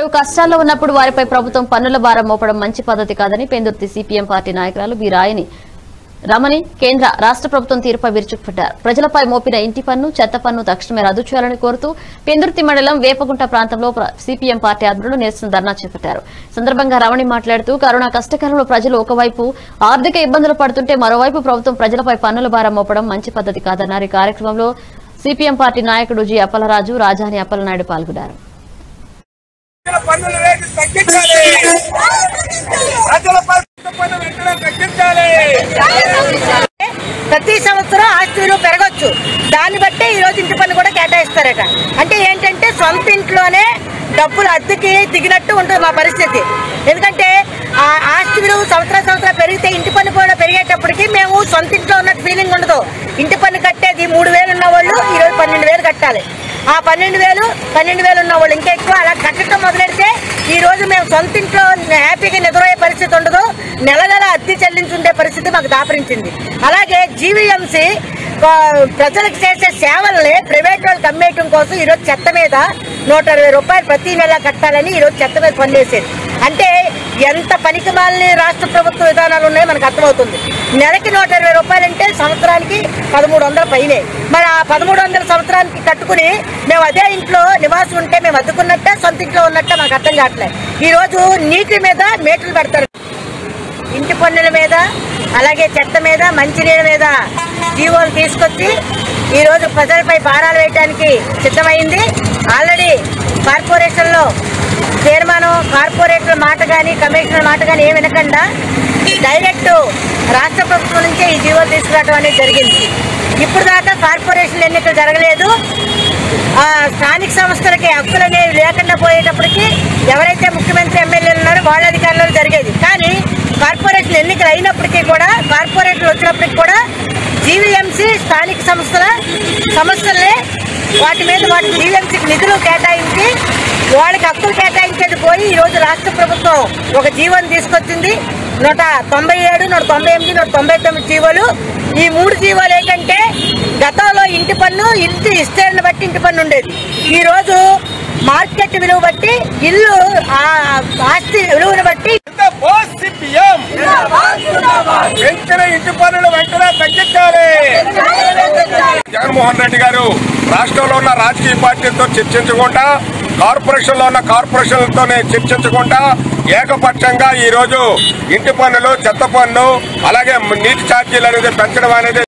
పేదలు కష్టాల్లో ఉన్నప్పుడు వారిపై ప్రభుత్వం పన్నుల భారం మోపడం మంచి పద్ధతి కాదని పెందుర్తి సిపిఎం పార్టీ నాయకురాలు బి రాయని రమణి కేంద్ర రాష్ట్ర ప్రభుత్వం తీరుపై విరుచుకుపడ్డారు ప్రజలపై మోపిన ఇంటి పన్ను చెత్త పన్ను తక్షణమే రద్దు చేయాలని కోరుతూ పెందుర్తి మండలం వేపగుంట ప్రాంతంలో ప్ర- సిపిఎం పార్టీ ఆధ్వర్యంలో నిరసన ధర్నా చేపట్టారు ఈ సందర్భంగా రమణి మాట్లాడుతూ కరోనా కష్టకాలంలో ప్రజలు ఒకవైపు ఆర్థిక ఇబ్బందులు పడుతుంటే మరోవైపు ప్రభుత్వం ప్రజలపై పన్నుల భారం మోపడం మంచి పద్ధతి కాదన్నారు ఈ కార్యక్రమంలో సిపిఎం పార్టీ నాయకుడు జి అప్పలరాజు రాజాని అప్పలనాయుడు పాల్గొన్నారు ప్రజల పన్నుల రేటు తగ్గించాలి ప్రజల పన్ను వెంటనే తగ్గించాలి ప్రతి సంవత్సరం ఆస్తులు పెరగొచ్చు దాన్ని బట్టే ఈ రోజు ఇంటి పన్ను కూడా కేటాయిస్తారట అంటే ఏంటంటే సొంత ఇంట్లోనే డబ్బులు అద్దెకి దిగినట్టు ఉంటుంది మా పరిస్థితి ఎందుకంటే ఆ ఆస్తి విలువ సంవత్సరం సంవత్సరం పెరిగితే ఇంటి పన్ను కూడా పెరిగేటప్పటికి మేము సొంత ఇంట్లో ఉన్నట్టు ఫీలింగ్ ఉండదు ఇంటి పన్ను కట్టేది మూడు వేలు ఉన్న వాళ్ళు ఈరోజు పన్నెండు వేలు కట్టాలి ఆ పన్నెండు వేలు పన్నెండు వేలు ఉన్న వాళ్ళు ఇంకా ఎక్కువ అలా కట్టడం మొదలెడితే ఈ రోజు మేము సొంత ఇంట్లో హ్యాపీగా నిద్రపోయే పరిస్థితి ఉండదు నెల నెల అద్దె చెల్లించుండే పరిస్థితి మాకు దాపరించింది అలాగే జీవీఎంసీ ప్రజలకు చేసే సేవల్ని ప్రైవేట్ వాళ్ళకి అమ్మేయటం కోసం ఈరోజు చెత్త మీద నూట అరవై రూపాయలు ప్రతి నెల కట్టాలని ఈరోజు చెత్త మీద పనిచేసేది అంటే ఎంత పనికిమాలని రాష్ట్ర ప్రభుత్వ విధానాలు ఉన్నాయో మనకు అర్థమవుతుంది నెలకి నూట ఇరవై రూపాయలు అంటే సంవత్సరానికి పదమూడు వందల పైనే మరి ఆ పదమూడు వందల సంవత్సరానికి కట్టుకుని మేము అదే ఇంట్లో నివాసం ఉంటే మేము అద్దుకున్నట్టే సొంత ఇంట్లో ఉన్నట్టే మాకు అర్థం కావట్లేదు ఈ రోజు నీటి మీద మేటలు పెడతారు ఇంటి పన్నుల మీద అలాగే చెత్త మీద మంచినీళ్ళ మీద జీవోలు తీసుకొచ్చి ఈ రోజు ప్రజలపై భారాలు వేయడానికి సిద్ధమైంది ఆల్రెడీ కార్పొరేషన్లో తీర్మానం కార్పొరేటర్ మాట కానీ కమిషనర్ మాట కానీ ఏం వినకుండా డైరెక్ట్ రాష్ట్ర ప్రభుత్వం నుంచే ఈ జీవోలు తీసుకురావడం అనేది జరిగింది ఇప్పుడు దాకా కార్పొరేషన్ ఎన్నికలు జరగలేదు ఆ స్థానిక సంస్థలకి హక్కులు అనేవి లేకుండా పోయేటప్పటికి ఎవరైతే ముఖ్యమంత్రి ఎమ్మెల్యేలు ఉన్నారో వాళ్ళ అధికారంలో జరిగేది కానీ కార్పొరేషన్ ఎన్నికలు అయినప్పటికీ కూడా కార్పొరేట్లు వచ్చినప్పటికి కూడా జీవీఎంసీ స్థానిక సంస్థల సంస్థలే వాటి మీద వాటి జీవీఎంసీకి నిధులు కేటాయించి వాళ్ళకి హక్కులు కేటాయించేది పోయి ఈ రోజు రాష్ట్ర ప్రభుత్వం ఒక జీవోని తీసుకొచ్చింది నూట తొంభై ఏడు నూట తొంభై ఎనిమిది నూట తొంభై తొమ్మిది జీవోలు ఈ మూడు జీవోలు ఏంటంటే గతంలో ఇంటి పన్ను ఇంటి విస్తీర్ణ బట్టి ఇంటి పన్ను ఉండేది ఈ రోజు మార్కెట్ విలువ బట్టి ఇల్లు ఆ ఆస్తి విలువను బట్టి ఇంత బోస్ సిపిఎం వెంటనే ఇంటి పన్నులు వెంటనే తగ్గించాలి జగన్మోహన్ రెడ్డి గారు రాష్ట్రంలో ఉన్న రాజకీయ పార్టీలతో చర్చించకుండా కార్పొరేషన్ లో ఉన్న కార్పొరేషన్లతోనే చర్చించకుండా ఏకపక్షంగా ఈ రోజు ఇంటి పన్నులు చెత్త పన్ను అలాగే నీటి ఛార్జీలు అనేది పెంచడం అనేది